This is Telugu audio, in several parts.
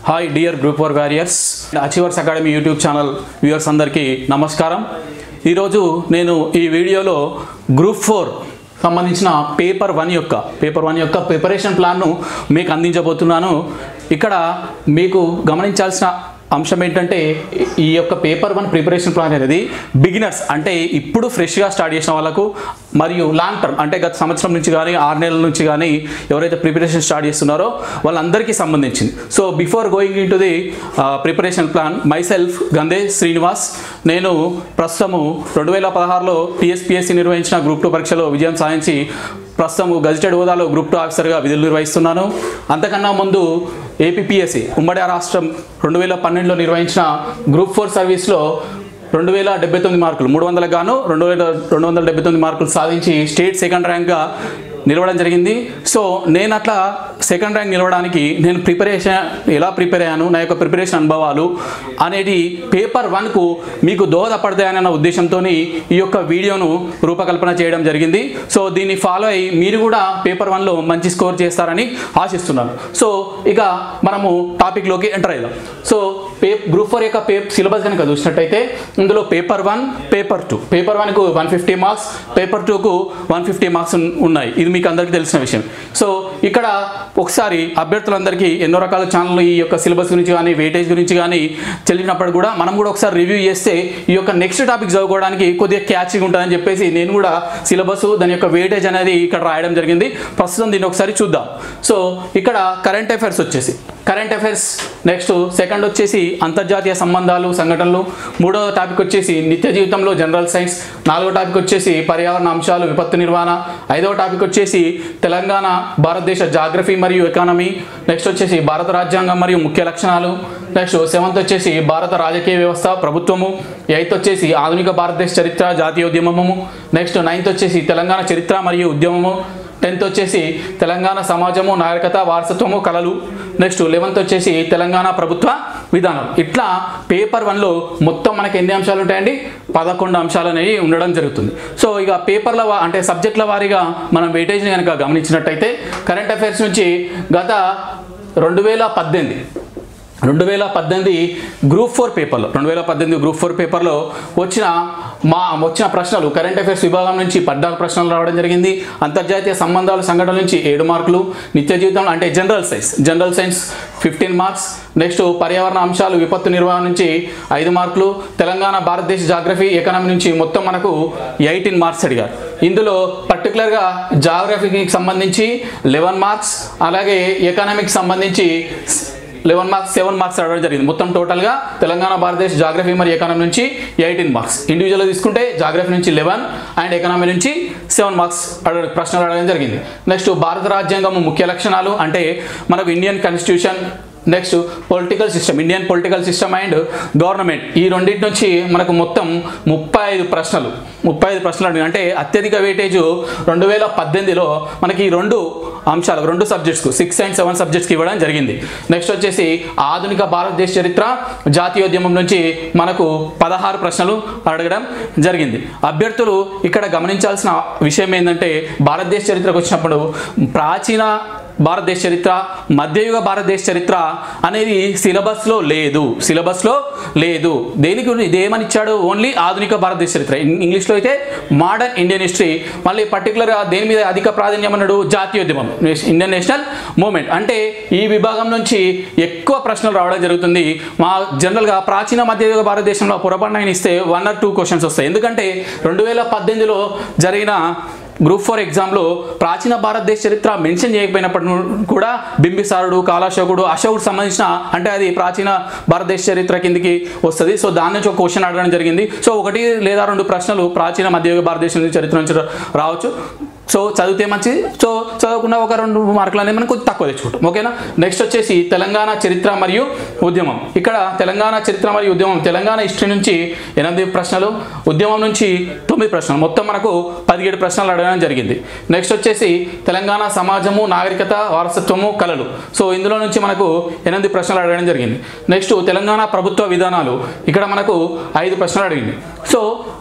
Hi dear group four warriors achievers academy YouTube channel viewers అందరికీ నమస్కారం ఈరోజు నేను ఈ వీడియోలో గ్రూప్ ఫోర్ సంబంధించిన పేపర్ వన్ యొక్క పేపర్ వన్ యొక్క ప్రిపరేషన్ ప్లాన్ను మీకు అందించబోతున్నాను ఇక్కడ మీకు గమనించాల్సిన అంశం ఏంటంటే ఈ యొక్క పేపర్ వన్ ప్రిపరేషన్ ప్లాన్ అనేది బిగినర్స్ అంటే ఇప్పుడు ఫ్రెష్గా స్టార్ట్ చేసిన వాళ్ళకు మరియు లాంగ్ టర్మ్ అంటే గత సంవత్సరం నుంచి కానీ ఆరు నెలల నుంచి కానీ ఎవరైతే ప్రిపరేషన్ స్టార్ట్ చేస్తున్నారో వాళ్ళందరికీ సంబంధించింది so before going in to the preparation plan myself Gande Srinivas నేను ప్రస్తుతము రెండు వేల పదహారులో టీఎస్పిఎస్సి నిర్వహించిన గ్రూప్ టూ పరీక్షలో విజయం సాధించి ప్రస్తుతం గజిటెడ్ హోదాలో గ్రూప్ టూ ఆఫీసర్గా విధులు నిర్వహిస్తున్నాను అంతకన్నా ముందు ఏపీపీఎస్సి ఉమ్మడి రాష్ట్రం రెండు వేల పన్నెండులో నిర్వహించిన గ్రూప్ ఫోర్ సర్వీస్లో రెండు వేల డెబ్బై తొమ్మిది మార్కులు మూడు వందలకు గాను రెండు వేల రెండు వందల డెబ్బై తొమ్మిది మార్కులు సాధించి స్టేట్ సెకండ్ ర్యాంక్గా నిలవడం జరిగింది సో నేను అట్లా సెకండ్ ర్యాంక్ నిలవడానికి నేను ప్రిపరేషన్ ఎలా ప్రిపేర్ అయ్యాను నా యొక్క ప్రిపరేషన్ అనుభవాలు అనేది పేపర్ వన్కు మీకు దోహదపడతాయని నా ఉద్దేశంతో ఈ యొక్క వీడియోను రూపకల్పన చేయడం జరిగింది సో దీన్ని ఫాలో అయ్యి మీరు కూడా పేపర్ వన్లో మంచి స్కోర్ చేస్తారని ఆశిస్తున్నాను సో ఇక మనము టాపిక్లోకి ఎంటర్ అయ్యాం సో పే గ్రూప్ ఫోర్ యొక్క పే సిలబస్ కనుక చూసినట్టయితే ఇందులో paper one paper two paper వన్కు వన్ ఫిఫ్టీ మార్క్స్ పేపర్ టూకు వన్ ఫిఫ్టీ మార్క్స్ ఉన్నాయి ఇది మీకు అందరికీ తెలిసిన విషయం సో ఇక్కడ ఒకసారి అభ్యర్థులందరికీ ఎన్నో రకాల ఛానళ్ళు ఈ యొక్క సిలబస్ గురించి కానీ వెయిటేజ్ గురించి కానీ తెలిసినప్పుడు కూడా మనం కూడా ఒకసారి రివ్యూ చేస్తే ఈ యొక్క నెక్స్ట్ టాపిక్ చదువుకోవడానికి కొద్దిగా క్యాచింగ్ ఉంటుందని చెప్పేసి నేను కూడా సిలబస్ దాని యొక్క వెయిటేజ్ అనేది ఇక్కడ రాయడం జరిగింది ప్రస్తుతం దీన్ని ఒకసారి చూద్దాం సో ఇక్కడ కరెంట్ అఫైర్స్ వచ్చేసి కరెంట్ అఫైర్స్ నెక్స్ట్ సెకండ్ వచ్చేసి అంతర్జాతీయ సంబంధాలు సంఘటనలు మూడవ టాపిక్ వచ్చేసి నిత్య జీవితంలో జనరల్ సైన్స్ నాలుగో టాపిక్ వచ్చేసి పర్యావరణ అంశాలు విపత్తు నిర్వహణ ఐదవ టాపిక్ వచ్చేసి తెలంగాణ భారతదేశ జాగ్రఫీ మరియు ఎకానమీ నెక్స్ట్ వచ్చేసి భారత రాజ్యాంగం మరియు ముఖ్య లక్షణాలు నెక్స్ట్ సెవెంత్ వచ్చేసి భారత రాజకీయ వ్యవస్థ ప్రభుత్వము ఎయిత్ వచ్చేసి ఆధునిక భారతదేశ చరిత్ర జాతీయోద్యమము నెక్స్ట్ నైన్త్ వచ్చేసి తెలంగాణ చరిత్ర మరియు ఉద్యమము టెన్త్ వచ్చేసి తెలంగాణ సమాజము నాగరికత వారసత్వము కళలు నెక్స్ట్ లెవెన్త్ వచ్చేసి తెలంగాణ ప్రభుత్వ విధానం ఇట్లా పేపర్ వన్లో మొత్తం మనకి ఎన్ని అంశాలు ఉంటాయండి పదకొండు అంశాలు అనేవి ఉండడం జరుగుతుంది సో ఇక పేపర్ల వా- అంటే సబ్జెక్టుల వారీగా మనం వెయిటేజ్ని కనుక గమనించినట్టయితే కరెంట్ అఫైర్స్ నుంచి గత రెండు వేల పద్దెనిమిది రెండు వేల పద్దెనిమిది గ్రూప్ ఫోర్ పేపర్లో రెండు వేల పద్దెనిమిది గ్రూప్ ఫోర్ పేపర్లో వచ్చిన మా వచ్చిన ప్రశ్నలు కరెంట్ అఫైర్స్ విభాగం నుంచి పద్నాలుగు ప్రశ్నలు రావడం జరిగింది అంతర్జాతీయ సంబంధాలు సంఘటన నుంచి ఏడు మార్కులు నిత్య జీవితం అంటే general science general science fifteen marks next పర్యావరణ అంశాలు విపత్తు నిర్వహణ నుంచి ఐదు మార్కులు తెలంగాణ భారతదేశ జాగ్రఫీ ఎకనామీ నుంచి మొత్తం మనకు ఎయిటీన్ మార్క్స్ అడిగారు ఇందులో పర్టికులర్గా జాగ్రఫీకి సంబంధించి లెవెన్ మార్క్స్ అలాగే ఎకనామిక్స్ సంబంధించి లెవెన్ మార్క్స్ సెవెన్ మార్క్స్ అడగడం జరిగింది మొత్తం టోటల్గా తెలంగాణ భారతదేశ జాగ్రఫీ మరియు ఎకానమీ నుంచి ఎయిటీన్ మార్క్స్ ఇండివిజువల్గా తీసుకుంటే జాగ్రఫీ నుంచి లెవెన్ అండ్ ఎకనామీ నుంచి సెవెన్ మార్క్స్ అడగ ప్రశ్నలు అడగడం జరిగింది నెక్స్ట్ భారత రాజ్యాంగం ముఖ్య లక్షణాలు అంటే మనకు Indian constitution next political system Indian political system and government ఈ రెండింటి నుంచి మనకు మొత్తం ముప్పై ఐదు ప్రశ్నలు ముప్పై ఐదు ప్రశ్నలు అడిగాయి. అంటే అత్యధిక వెయిటేజ్ రెండు వేల పద్దెనిమిదిలో మనకి ఈ రెండు అంశాలు రెండు సబ్జెక్ట్స్కు సిక్స్ అండ్ సెవెన్ సబ్జెక్ట్స్కి ఇవ్వడం జరిగింది నెక్స్ట్ వచ్చేసి ఆధునిక భారతదేశ చరిత్ర జాతీయోద్యమం నుంచి మనకు పదహారు ప్రశ్నలు అడగడం జరిగింది అభ్యర్థులు ఇక్కడ గమనించాల్సిన విషయం ఏంటంటే భారతదేశ చరిత్రకు వచ్చినప్పుడు ప్రాచీన భారతదేశ చరిత్ర మధ్యయుగ భారతదేశ చరిత్ర అనేది సిలబస్లో లేదు సిలబస్లో లేదు దేనికి గురించి ఇదేమని ఇచ్చాడు ఓన్లీ ఆధునిక భారతదేశ చరిత్ర ఇం- ఇంగ్లీష్లో అయితే మోడర్న్ ఇండియన్ హిస్టరీ మళ్ళీ పర్టికులర్గా దేని మీద అధిక ప్రాధాన్యం అన్నాడు జాతీయోద్యమం నేష్- ఇండియన్ నేషనల్ మూమెంట్ అంటే ఈ విభాగం నుంచి ఎక్కువ ప్రశ్నలు రావడం జరుగుతుంది మా జనరల్గా ప్రాచీన మధ్యయుగ భారతదేశంలో పొరపాటున ఇస్తే వన్ ఆర్ టూ క్వశ్చన్స్ వస్తాయి ఎందుకంటే రెండు వేల పద్దెనిమిదిలో జరిగిన గ్రూప్ ఫోర్ ఎగ్జామ్లో ప్రాచీన భారతదేశ చరిత్ర మెన్షన్ చేయకపోయినప్పటి కూడా బింబిసారుడు కాలాశోకుడు అశోకుడు సంబంధించిన అంటే అది ప్రాచీన భారతదేశ చరిత్ర కిందికి వస్తుంది సో దాని నుంచి ఒక క్వశ్చన్ అడగడం జరిగింది సో ఒకటి లేదా రెండు ప్రశ్నలు ప్రాచీన మధ్యయుగ భారతదేశం నుంచి చరిత్ర నుంచి రా- రావచ్చు సో చదివితే మంచిది సో చదవకుండా ఒక రెండు మార్కులు అనేవి మనం కొంచెం తక్కువ తెచ్చుకుంటాం ఓకేనా నెక్స్ట్ వచ్చేసి తెలంగాణ చరిత్ర మరియు ఉద్యమం ఇక్కడ తెలంగాణ చరిత్ర మరియు ఉద్యమం తెలంగాణ హిస్టరీ నుంచి ఎనిమిది ప్రశ్నలు ఉద్యమం నుంచి తొమ్మిది ప్రశ్నలు మొత్తం మనకు పదిహేడు ప్రశ్నలు అడగడం జరిగింది నెక్స్ట్ వచ్చేసి తెలంగాణ సమాజము నాగరికత వారసత్వము కళలు సో ఇందులో నుంచి మనకు ఎనిమిది ప్రశ్నలు అడగడం జరిగింది నెక్స్ట్ తెలంగాణ ప్రభుత్వ విధానాలు ఇక్కడ మనకు ఐదు ప్రశ్నలు అడిగింది సో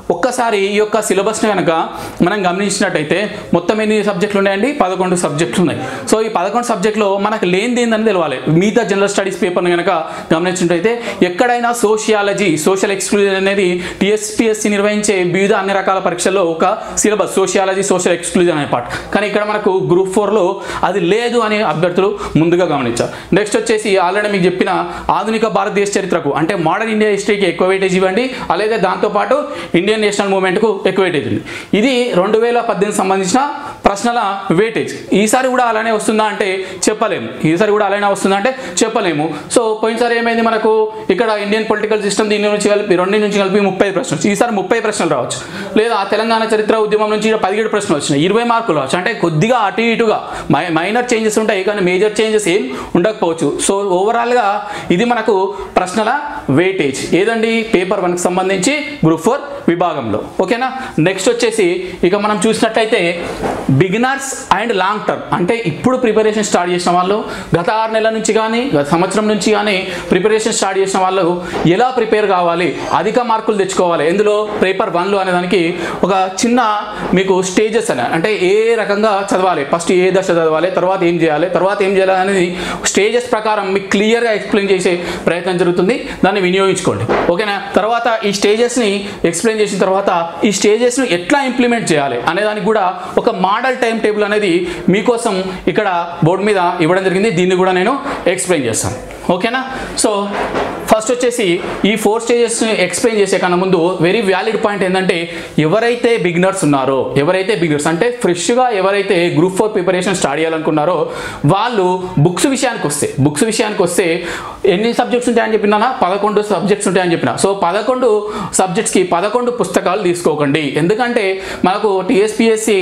ఒక్కసారి ఈ యొక్క సిలబస్ని కనుక మనం గమనించినట్టయితే మొత్తం ఎన్ని సబ్జెక్టులు ఉన్నాయండి పదకొండు సబ్జెక్టులు ఉన్నాయి సో ఈ పదకొండు సబ్జెక్టులో మనకు లేనిది ఏందని తెలవాలి మిగతా జనరల్ స్టడీస్ పేపర్ని కనుక గమనించినట్టయితే ఎక్కడైనా సోషియాలజీ సోషల్ ఎక్స్క్లూజన్ అనేది టీఎస్పీఎస్సీ నిర్వహించే వివిధ అన్ని రకాల పరీక్షల్లో ఒక సిలబస్ సోషియాలజీ సోషల్ ఎక్స్క్లూజన్ అనే పార్ట్ కానీ ఇక్కడ మనకు గ్రూప్ ఫోర్లో అది లేదు అనే అభ్యర్థులు ముందుగా గమనించారు నెక్స్ట్ వచ్చేసి ఆల్రెడీ మీకు చెప్పిన ఆధునిక భారతదేశ చరిత్రకు అంటే మోడర్న్ ఇండియా హిస్టరీకి ఎక్కువ వెయిటేజ్ ఇవ్వండి అలాగే దాంతోపాటు ఇండియన్ నేషనల్ మూవ్మెంట్కు ఎక్కువ వెయిటేజ్ ఉంది ఇది రెండు వేల పద్దెనిమిది సంబంధించిన ప్రశ్నల వెయిటేజ్ ఈసారి కూడా అలానే వస్తుందా అంటే చెప్పలేము ఈసారి కూడా అలానే వస్తుందా అంటే చెప్పలేము సో పోయినసారి ఏమైంది మనకు ఇక్కడ ఇండియన్ పొలిటికల్ సిస్టమ్ దీని నుంచి కలిపి రెండు నుంచి కలిపి ముప్పై ప్రశ్నలు వచ్చాయి. ఈసారి ముప్పై ప్రశ్నలు రావచ్చు లేదా తెలంగాణ చరిత్ర ఉద్యమం నుంచి ఇక్కడ పదిహేడు ప్రశ్నలు వచ్చినాయి ఇరవై మార్కులు రావచ్చు అంటే కొద్దిగా అటు ఇటుగా మై మైనర్ చేంజెస్ ఉంటాయి కానీ మేజర్ చేంజెస్ ఏం ఉండకపోవచ్చు సో ఓవరాల్గా ఇది మనకు ప్రశ్నల వెయిటేజ్ ఏదండి పేపర్ వన్కి సంబంధించి గ్రూప్ ఫోర్ విభాగంలో ఓకేనా నెక్స్ట్ వచ్చేసి ఇక మనం చూసినట్టయితే బిగినర్స్ అండ్ లాంగ్ టర్మ్ అంటే ఇప్పుడు ప్రిపరేషన్ స్టార్ట్ చేసిన వాళ్ళు గత ఆరు నెలల నుంచి కానీ గత సంవత్సరం నుంచి కానీ ప్రిపరేషన్ స్టార్ట్ చేసిన వాళ్ళు ఎలా ప్రిపేర్ కావాలి అధిక మార్కులు తెచ్చుకోవాలి ఎందులో పేపర్ వన్లో అనే దానికి ఒక చిన్న మీకు స్టేజెస్ అని అంటే ఏ రకంగా చదవాలి ఫస్ట్ ఏ దశ చదవాలి తర్వాత ఏం చేయాలి తర్వాత ఏం చేయాలి అనేది స్టేజెస్ ప్రకారం మీకు క్లియర్గా ఎక్స్ప్లెయిన్ చేసే ప్రయత్నం జరుగుతుంది దాన్ని వినియోగించుకోండి ఓకేనా తర్వాత ఈ స్టేజెస్ని ఎక్స్ప్లెయిన్ చేసిన తర్వాత ఈ స్టేజెస్ను ఎట్లా ఇంప్లిమెంట్ చేయాలి అనే దానికి కూడా ఒక మోడల్ టైం టేబుల్ అనేది మీకోసం ఇక్కడ బోర్డు మీద ఇవ్వడం జరిగింది దీన్ని కూడా నేను ఎక్స్ప్లెయిన్ చేస్తాను ఓకేనా సో ఫస్ట్ వచ్చేసి ఈ ఫోర్ స్టేజెస్ ఎక్స్ప్లెయిన్ చేసే కన్నా ముందు వెరీ వ్యాలిడ్ పాయింట్ ఏంటంటే ఎవరైతే బిగినర్స్ ఉన్నారో ఎవరైతే బిగినర్స్ అంటే ఫ్రెష్గా ఎవరైతే గ్రూప్ ఫోర్ ప్రిపరేషన్ స్టార్ట్ చేయాలనుకున్నారో వాళ్ళు బుక్స్ విషయానికి వస్తే బుక్స్ విషయానికి వస్తే ఎన్ని సబ్జెక్ట్స్ ఉంటాయని చెప్పినా పదకొండు సబ్జెక్ట్స్ ఉంటాయని చెప్పిన సో పదకొండు సబ్జెక్ట్స్కి పదకొండు పుస్తకాలు తీసుకోకండి ఎందుకంటే మనకు టీఎస్పిఎస్సి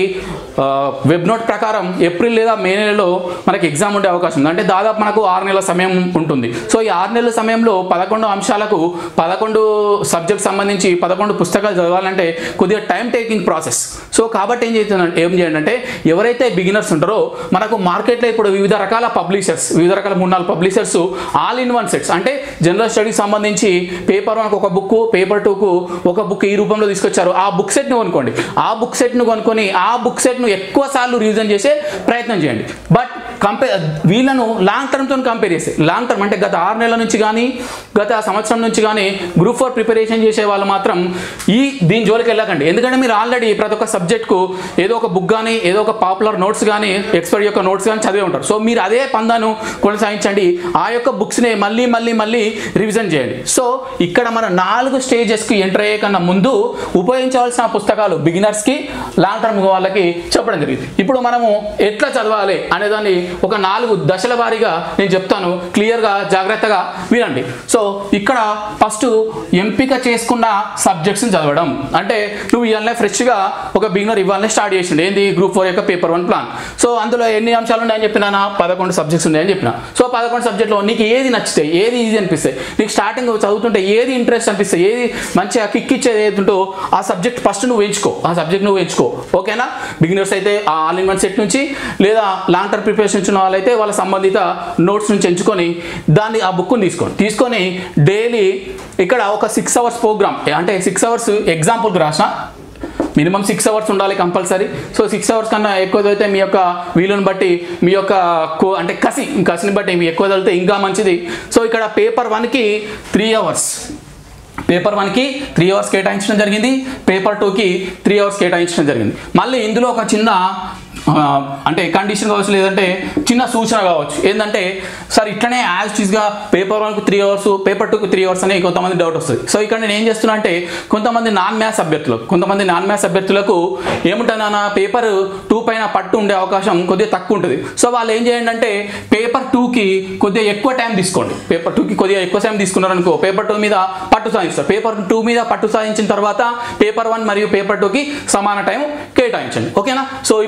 వెబ్ నోట్ ప్రకారం ఏప్రిల్ లేదా మే నెలలో మనకి ఎగ్జామ్ ఉండే అవకాశం ఉంది అంటే దాదాపు మనకు ఆరు నెలల సమయం ఉంటుంది సో ఈ ఆరు నెలల సమయంలో పదకొండు అంశాలకు పదకొండు సబ్జెక్ట్ సంబంధించి పదకొండు పుస్తకాలు చదవాలంటే కొద్దిగా టైం టేకింగ్ ప్రాసెస్ సో కాబట్టి ఏం చేస్తున్నా ఏం చేయండి అంటే ఎవరైతే బిగినర్స్ ఉంటారో మనకు మార్కెట్లో ఇప్పుడు వివిధ రకాల పబ్లిషర్స్ వివిధ రకాల మూడు నాలుగు publishers all in one sets అంటే జనరల్ స్టడీస్ సంబంధించి పేపర్ వన్కి ఒక బుక్ పేపర్ టూకు ఒక బుక్ ఈ రూపంలో తీసుకొచ్చారు ఆ బుక్ సెట్ను కొనుక్కోండి ఆ బుక్ సెట్ను కొనుక్కొని ఆ బుక్ సెట్ను ఎక్కువ సార్లు రివిజన్ చేసే ప్రయత్నం చేయండి బట్ కంపేర్ వీళ్ళను లాంగ్ టర్మ్తో కంపేర్ చేస్తే లాంగ్ టర్మ్ అంటే గత ఆరు నెలల నుంచి కానీ గత సంవత్సరం నుంచి కానీ గ్రూప్ ఫోర్ ప్రిపరేషన్ చేసే వాళ్ళు మాత్రం ఈ దీని జోలికి వెళ్ళకండి ఎందుకంటే మీరు ఆల్రెడీ ప్రతి ఒక్క సబ్జెక్ట్కు ఏదో ఒక బుక్ కానీ ఏదో ఒక పాపులర్ నోట్స్ కానీ ఎక్స్పర్ట్ యొక్క నోట్స్ కానీ చదివే ఉంటారు సో మీరు అదే పందాను కొనసాగించండి ఆ యొక్క బుక్స్ని మళ్ళీ మళ్ళీ మళ్ళీ రివిజన్ చేయండి సో ఇక్కడ మన నాలుగు స్టేజెస్కి ఎంటర్ అయ్యే కన్నా ముందు ఉపయోగించవలసిన పుస్తకాలు బిగినర్స్కి లాంగ్ టర్మ్ వాళ్ళకి చెప్పడం జరిగింది ఇప్పుడు మనము ఎట్లా చదవాలి అనేదాన్ని ఒక నాలుగు దశల వారీగా నేను చెప్తాను క్లియర్గా జాగ్రత్తగా వినండి సో ఇక్కడ ఫస్ట్ ఎంపిక చేసుకున్న సబ్జెక్ట్స్ని చదవడం అంటే నువ్వు ఇవాళ ఫ్రెష్గా ఒక బిగినర్ ఇవ్వాలని స్టార్ట్ చేసిండు ఏంది గ్రూప్ ఫోర్ యొక్క పేపర్ వన్ ప్లాన్ సో అందులో ఎన్ని అంశాలు ఉన్నాయని చెప్పినా పదకొండు సబ్జెక్ట్స్ ఉన్నాయని చెప్పిన సో పదకొండు సబ్జెక్ట్లో నీకు ఏది నచ్చుతాయి ఏది ఈజీ అనిపిస్తాయి నీకు స్టార్టింగ్ చదువుతుంటే ఏది ఇంట్రెస్ట్ అనిపిస్తాయి ఏది మంచిగా కిక్ ఇచ్చేది ఏది ఉంటో ఆ సబ్జెక్ట్ ఫస్ట్ నువ్వు ఎంచుకో ఆ సబ్జెక్ట్ నువ్వు ఎంచుకో ఓకేనా బిగినర్స్ అయితే ఆ ఆల్ ఇన్ వన్ సెట్ నుంచి లేదా లాంగ్ టర్మ్ ప్రిపరేషన్ ఇచ్చిన వాళ్ళైతే వాళ్ళ సంబంధిత నోట్స్ నుంచి ఎంచుకొని దాన్ని ఆ బుక్ని తీసుకోండి తీసుకొని డైలీ ఇక్కడ ఒక సిక్స్ అవర్స్ ప్రోగ్రామ్ అంటే సిక్స్ అవర్స్ ఎగ్జాంపుల్కి రాసిన మినిమం సిక్స్ అవర్స్ ఉండాలి కంపల్సరీ సో సిక్స్ అవర్స్ కన్నా ఎక్కువ చదివితే మీ యొక్క వీలుని బట్టి మీ యొక్క కో- అంటే కసి కసిని బట్టి మీ ఎక్కువ చదివితే ఇంకా మంచిది సో ఇక్కడ పేపర్ వన్కి త్రీ అవర్స్ పేపర్ వన్కి త్రీ అవర్స్ కేటాయించడం జరిగింది పేపర్ టూకి త్రీ అవర్స్ కేటాయించడం జరిగింది మళ్ళీ ఇందులో ఒక చిన్న ఆ, అంటే కండిషన్ కావచ్చు లేదంటే చిన్న సూచన కావచ్చు ఏంటంటే సార్ ఇట్లనే యాజ్ టీస్గా పేపర్ వన్కు త్రీ అవర్స్ పేపర్ టూకి త్రీ అవర్స్ అని కొంతమంది డౌట్ వస్తుంది సో ఇక్కడ నేను ఏం చేస్తున్నా అంటే కొంతమంది నాన్ మ్యాథ్స్ అభ్యర్థులకు కొంతమంది నాన్ మ్యాథ్స్ అభ్యర్థులకు ఏముంటుందన్న పేపర్ టూ పైన పట్టు ఉండే అవకాశం కొద్దిగా తక్కువ ఉంటుంది సో వాళ్ళు ఏం చేయండి అంటే పేపర్ టూకి కొద్దిగా ఎక్కువ టైం తీసుకోండి పేపర్ టూకి కొద్దిగా ఎక్కువ టైం తీసుకున్నారనుకో పేపర్ టూ మీద పట్టు సాధిస్తారు పేపర్ టూ మీద పట్టు సాధించిన తర్వాత పేపర్ వన్ మరియు పేపర్ టూకి సమాన టైం కేటాయించండి ఓకేనా సో ఇప్పుడు ఫస్ట్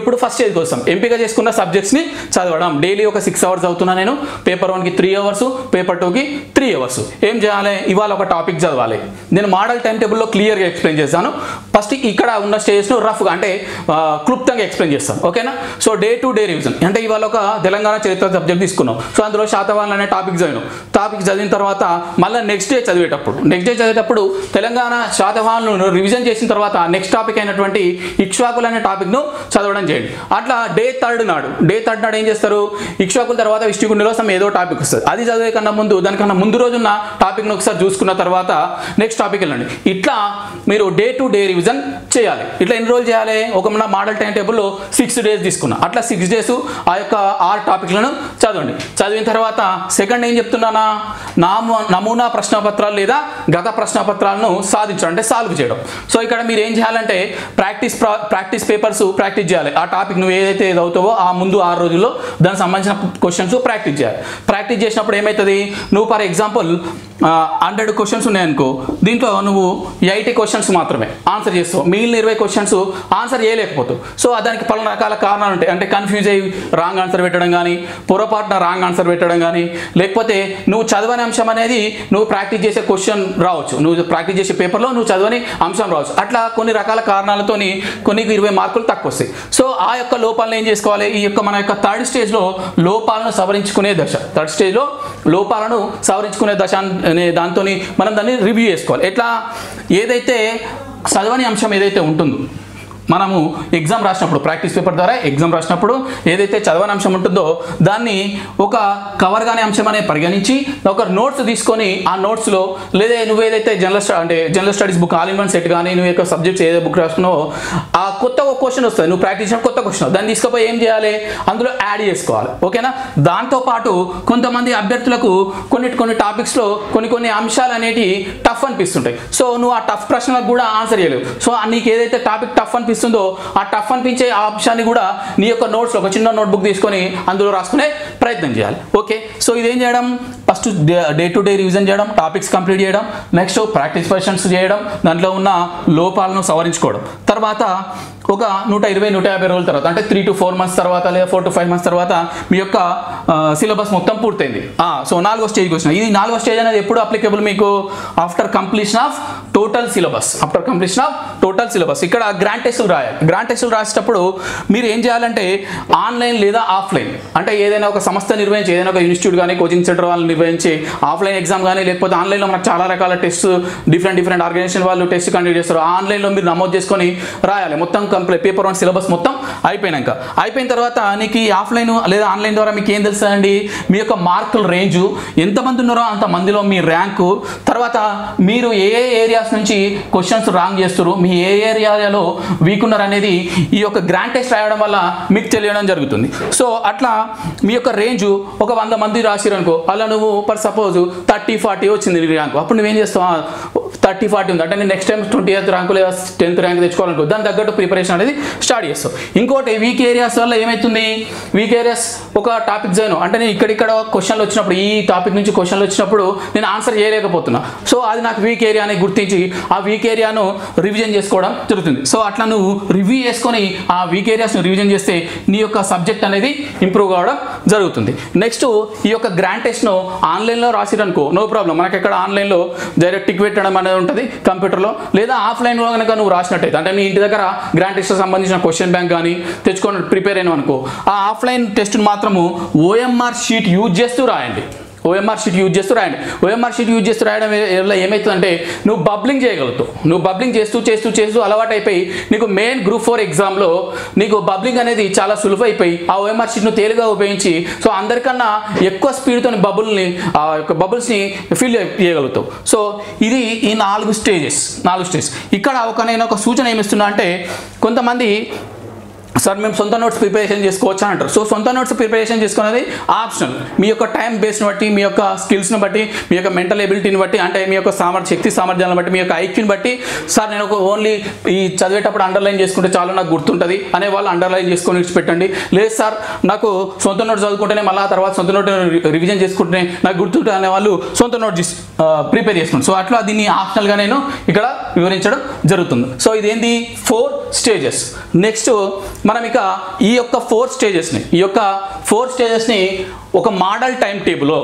స్టేజ్కి వస్తాం ఎంపిక చేసుకున్న సబ్జెక్ట్స్ని చదవడం డైలీ ఒక సిక్స్ అవర్స్ అవుతున్నా నేను పేపర్ వన్కి త్రీ అవర్స్ పేపర్ టూకి త్రీ అవర్స్ ఏం చేయాలి ఇవాళ ఒక టాపిక్ చదవాలి నేను మోడల్ టైం టేబుల్లో క్లియర్గా ఎక్స్ప్లెయిన్ చేస్తాను ఫస్ట్ ఇక్కడ ఉన్న స్టేజ్ను రఫ్గా అంటే ఆ, క్లుప్తంగా ఎక్స్ప్లెయిన్ చేస్తాను ఓకేనా so day to day revision అంటే ఇవాళ ఒక తెలంగాణ చరిత్ర సబ్జెక్ట్ తీసుకున్నాం సో అందులో శాతవాహన్ అనే టాపిక్ చదివాను టాపిక్ చదివిన తర్వాత మళ్ళీ నెక్స్ట్ డే చదివేటప్పుడు నెక్స్ట్ డే చదివేటప్పుడు తెలంగాణ శాతవాహన్ను రివిజన్ చేసిన తర్వాత నెక్స్ట్ టాపిక్ అయినటువంటి ఇక్ష్వాకులు అనే టాపిక్ను చదవడం చేయండి అట్లా డే థర్డ్ నాడు డే థర్డ్ నాడు ఏం చేస్తారు ఇక్ష్వాకుల తర్వాత విష్ణుకు నిరోసం ఏదో టాపిక్ వస్తుంది అది చదివే కన్నా ముందు దానికన్నా ముందు రోజున్న టాపిక్ను ఒకసారి చూసుకున్న తర్వాత నెక్స్ట్ టాపిక్ వెళ్ళండి ఇట్లా మీరు డే టు డే రివిజన్ చేయాలి ఇట్లా ఎన్ని రోజులు చేయాలి ఒక మన మోడల్ టైం టేబుల్లో సిక్స్ డేస్ తీసుకున్నా అట్లా సిక్స్ డేస్ ఆ యొక్క ఆరు టాపిక్లను చదవండి చదివిన తర్వాత సెకండ్ ఏం చెప్తున్నానా నామ నమూనా ప్రశ్నపత్రాలు లేదా గత ప్రశ్నపత్రాలను సాధించడం అంటే సాల్వ్ చేయడం సో ఇక్కడ మీరు ఏం చేయాలంటే ప్రాక్టీస్ ప్రాక్టీస్ పేపర్స్ ప్రాక్టీస్ చేయాలి ఆ టాపిక్ నువ్వు ఏదైతే చదువుతావో ఆ ముందు ఆరు రోజుల్లో దానికి సంబంధించిన క్వశ్చన్స్ ప్రాక్టీస్ చేయాలి ప్రాక్టీస్ చేసినప్పుడు ఏమవుతుంది నువ్వు ఫర్ ఎగ్జాంపుల్ హండ్రెడ్ క్వశ్చన్స్ ఉన్నాయనుకో దీంట్లో నువ్వు ఎయిటీ క్వశ్చన్స్ మాత్రమే ఆన్సర్ చేస్తావు మిగిలిన ఇరవై క్వశ్చన్స్ ఆన్సర్ చేయలేకపోతావు సో దానికి పలు రకాల కారణాలు ఉంటాయి అంటే కన్ఫ్యూజ్ అయ్యి రాంగ్ ఆన్సర్ పెట్టడం కానీ పొరపాటున రాంగ్ ఆన్సర్ పెట్టడం కానీ లేకపోతే నువ్వు చదవని అంశం అనేది నువ్వు ప్రాక్టీస్ చేసే క్వశ్చన్ రావచ్చు నువ్వు ప్రాక్టీస్ చేసే పేపర్లో నువ్వు చదవని అంశం రావచ్చు అట్లా కొన్ని రకాల కారణాలతోని కొన్ని ఇరవై మార్కులు తక్కువ వస్తాయి సో ఆ యొక్క లోపాలను ఏం చేసుకోవాలి ఈ యొక్క మన యొక్క థర్డ్ స్టేజ్లో లోపాలను సవరించుకునే దశ థర్డ్ స్టేజ్లో లోపాలను సవరించుకునే దశ అనే దాంతో మనం దాన్ని రివ్యూ చేసుకోవాలి ఎట్లా ఏదైతే చదవని అంశం ఏదైతే ఉంటుందో మనము ఎగ్జామ్ రాసినప్పుడు ప్రాక్టీస్ పేపర్ ద్వారా ఎగ్జామ్ రాసినప్పుడు ఏదైతే చదవని అంశం ఉంటుందో దాన్ని ఒక కవర్ కాని అంశం అనే పరిగణించి ఒక నోట్స్ తీసుకొని ఆ నోట్స్లో లేదా నువ్వు ఏదైతే జనరల్ స్ట- అంటే general studies book all in one set కానీ నువ్వు యొక్క సబ్జెక్ట్స్ ఏదైతే బుక్ రాసుకున్నావో ఆ కొత్త ఒక క్వశ్చన్ వస్తుంది నువ్వు ప్రాక్టీస్ చేసిన కొత్త క్వశ్చన్ దాన్ని తీసుకుపోయి ఏం చేయాలి అందులో యాడ్ చేసుకోవాలి ఓకేనా దాంతోపాటు కొంతమంది అభ్యర్థులకు కొన్ని కొన్ని టాపిక్స్లో కొన్ని కొన్ని అంశాలు అనేటివి టఫ్ అనిపిస్తుంటాయి సో నువ్వు ఆ టఫ్ ప్రశ్నలకు కూడా ఆన్సర్ చేయలేవు సో నీకు ఏదైతే టాపిక్ టఫ్ అనిపిస్తుందో ఆ టఫ్ అనిపించే ఆ అంశాన్ని కూడా నీ యొక్క నోట్స్ ఒక చిన్న నోట్బుక్ తీసుకొని అందులో రాసుకునే ప్రయత్నం చేయాలి ఓకే సో ఇదేం చేయడం first day to day revision చేయడం టాపిక్స్ కంప్లీట్ చేయడం నెక్స్ట్ ప్రాక్టీస్ క్వశ్చన్స్ చేయడం దాంట్లో ఉన్న లోపాలను సవరించుకోవడం తర్వాత ఒక నూట ఇరవై నూట యాభై రోజుల తర్వాత అంటే త్రీ టు ఫోర్ మంత్స్ తర్వాత లేదా ఫోర్ టు ఫైవ్ మంత్స్ తర్వాత మీ యొక్క సిలబస్ మొత్తం పూర్తయింది ఆ, సో నాలుగో స్టేజ్కి వచ్చిన ఇది నాలుగో స్టేజ్ అనేది ఎప్పుడు అప్లికేబుల్ మీకు after completion of total syllabus after completion of total syllabus ఇక్కడ గ్రాండ్ టెస్టులు రాయాలి గ్రాండ్ టెస్టులు రాసేటప్పుడు మీరు ఏం చేయాలంటే ఆన్లైన్ లేదా ఆఫ్లైన్ అంటే ఏదైనా ఒక సంస్థ నిర్వహించి ఏదైనా ఒక ఇన్స్టిట్యూట్ కానీ కోచింగ్ సెంటర్ వాళ్ళు నిర్వహించి ఆఫ్లైన్ ఎగ్జామ్ కానీ లేకపోతే ఆన్లైన్లో మనకు చాలా రకాల టెస్ట్ డిఫరెంట్ డిఫరెంట్ ఆర్గనైజేషన్ వాళ్ళు టెస్ట్ కండక్ట్ చేస్తారు ఆన్లైన్లో మీరు నమోదు చేసుకొని రాయాలి మొత్తం కంప్లీట్ పేపర్ వన్ సిలబస్ మొత్తం అయిపోయినాక అయిపోయిన తర్వాత నీకు ఈ ఆఫ్లైన్ లేదా ఆన్లైన్ ద్వారా మీకు ఏం తెలుస్తుందండి మీ యొక్క మార్కుల రేంజు ఎంతమంది ఉన్నారో అంత మందిలో మీ ర్యాంకు తర్వాత మీరు ఏ ఏ ఏరియాస్ నుంచి క్వశ్చన్స్ రాంగ్ చేస్తారు మీ ఏ ఏరియాలో వీక్ ఉన్నారు అనేది ఈ యొక్క గ్రాండ్ టెస్ట్ రాయడం వల్ల మీకు తెలియడం జరుగుతుంది సో అట్లా మీ యొక్క రేంజు ఒక వంద మంది రాసిరనుకో అలా నువ్వు పర్ సపోజ్ థర్టీ ఫార్టీ వచ్చింది నీ ర్యాంకు అప్పుడు నువ్వేం చేస్తావు థర్టీ ఫార్టీ ఉంది అంటే నేను next time twenty eighth rank లేదా టెన్త్ ర్యాంక్ తెచ్చుకోవాలనుకో దాని తగ్గట్టు ప్రిపరేషన్ అనేది స్టార్ట్ చేస్తావు ఇంకోటి వీక్ ఏరియాస్ వల్ల ఏమవుతుంది వీక్ ఏరియాస్ ఒక టాపిక్ చేయను అంటే నేను ఇక్కడిక్కడ క్వశ్చన్లు వచ్చినప్పుడు ఈ టాపిక్ నుంచి క్వశ్చన్లు వచ్చినప్పుడు నేను ఆన్సర్ చేయలేకపోతున్నా సో అది నాకు వీక్ ఏరియా అని గుర్తించి ఆ వీక్ ఏరియాను రివిజన్ చేసుకోవడం జరుగుతుంది సో అట్లా నువ్వు రివ్యూ చేసుకొని ఆ వీక్ ఏరియాస్ను రివిజన్ చేస్తే నీ యొక్క సబ్జెక్ట్ అనేది ఇంప్రూవ్ కావడం జరుగుతుంది నెక్స్ట్ ఈ యొక్క గ్రాండ్ టెస్ట్ను ఆన్లైన్లో రాసిరనుకో నో ప్రాబ్లం మనకి ఇక్కడ ఆన్లైన్లో డైరెక్ట్ టిక్ పెట్టడం అనేది ఉంటుంది కంప్యూటర్లో లేదా ఆఫ్లైన్లో కనుక నువ్వు రాసినట్టయితే అంటే నీ ఇంటి దగ్గర గ్రాండ్ టెస్ట్ సంబంధించిన క్వశ్చన్ బ్యాంక్ కానీ తెచ్చుకొని ప్రిపేర్ అయినావు అనుకో ఆ ఆఫ్లైన్ టెస్ట్ను మాత్రము ఓఎంఆర్ షీట్ యూజ్ చేస్తూ రాయండి ఓఎంఆర్ షీట్ యూజ్ చేస్తూ రాయండి ఓఎంఆర్ షీట్ యూజ్ చేస్తూ రాయడం వల్ల ఏమవుతుందంటే నువ్వు బబ్లింగ్ చేయగలుగుతావు నువ్వు బబ్లింగ్ చేస్తూ చేస్తూ చేస్తూ అలవాటు అయిపోయి నీకు మెయిన్ గ్రూప్ ఫోర్ ఎగ్జామ్లో నీకు బబ్లింగ్ అనేది చాలా సులువైపోయి ఆ ఓఎంఆర్ షీట్ను తేలిగా ఉపయోగించి సో అందరికన్నా ఎక్కువ స్పీడ్తో బబుల్ని ఆ యొక్క బబుల్స్ని ఫిల్ చేయగలుగుతావు సో ఇది ఈ నాలుగు స్టేజెస్ నాలుగు స్టేజ్ ఇక్కడ ఒక నేను ఒక సూచన ఏమిస్తున్నా అంటే కొంతమంది సార్ మేము సొంత నోట్స్ ప్రిపరేషన్ చేసుకోవచ్చు అని అంటారు సో సొంత నోట్స్ ప్రిపరేషన్ చేసుకునేది ఆప్షనల్ మీ యొక్క టైం బేస్ని బట్టి మీ యొక్క స్కిల్స్ని బట్టి మీ యొక్క మెంటల్ ఎబిలిటీని బట్టి అంటే మీ యొక్క సామర్థ్య శక్తి సామర్థ్యాలను బట్టి మీ యొక్క ఐక్యూని బట్టి సార్ నేను ఒక ఓన్లీ ఈ చదివేటప్పుడు అండర్లైన్ చేసుకుంటే చాలా నాకు గుర్తుంటుంది అనే వాళ్ళు అండర్లైన్ చేసుకొని పెట్టండి లేదు సార్ నాకు సొంత నోట్ చదువుకుంటేనే మళ్ళీ ఆ తర్వాత సొంత నోట్ రివిజన్ చేసుకుంటే నాకు గుర్తుంటుంది అనే వాళ్ళు సొంత నోట్ ప్రిపేర్ చేసుకుంటారు సో అట్లా దీన్ని ఆప్షనల్గా నేను ఇక్కడ వివరించడం జరుగుతుంది సో ఇదేంది ఫోర్ స్టేజెస్ నెక్స్ట్ మనం ఇక ఈ యొక్క ఫోర్ స్టేజెస్ని ఈ యొక్క ఫోర్ స్టేజెస్ని ఒక మోడల్ టైం టేబుల్లో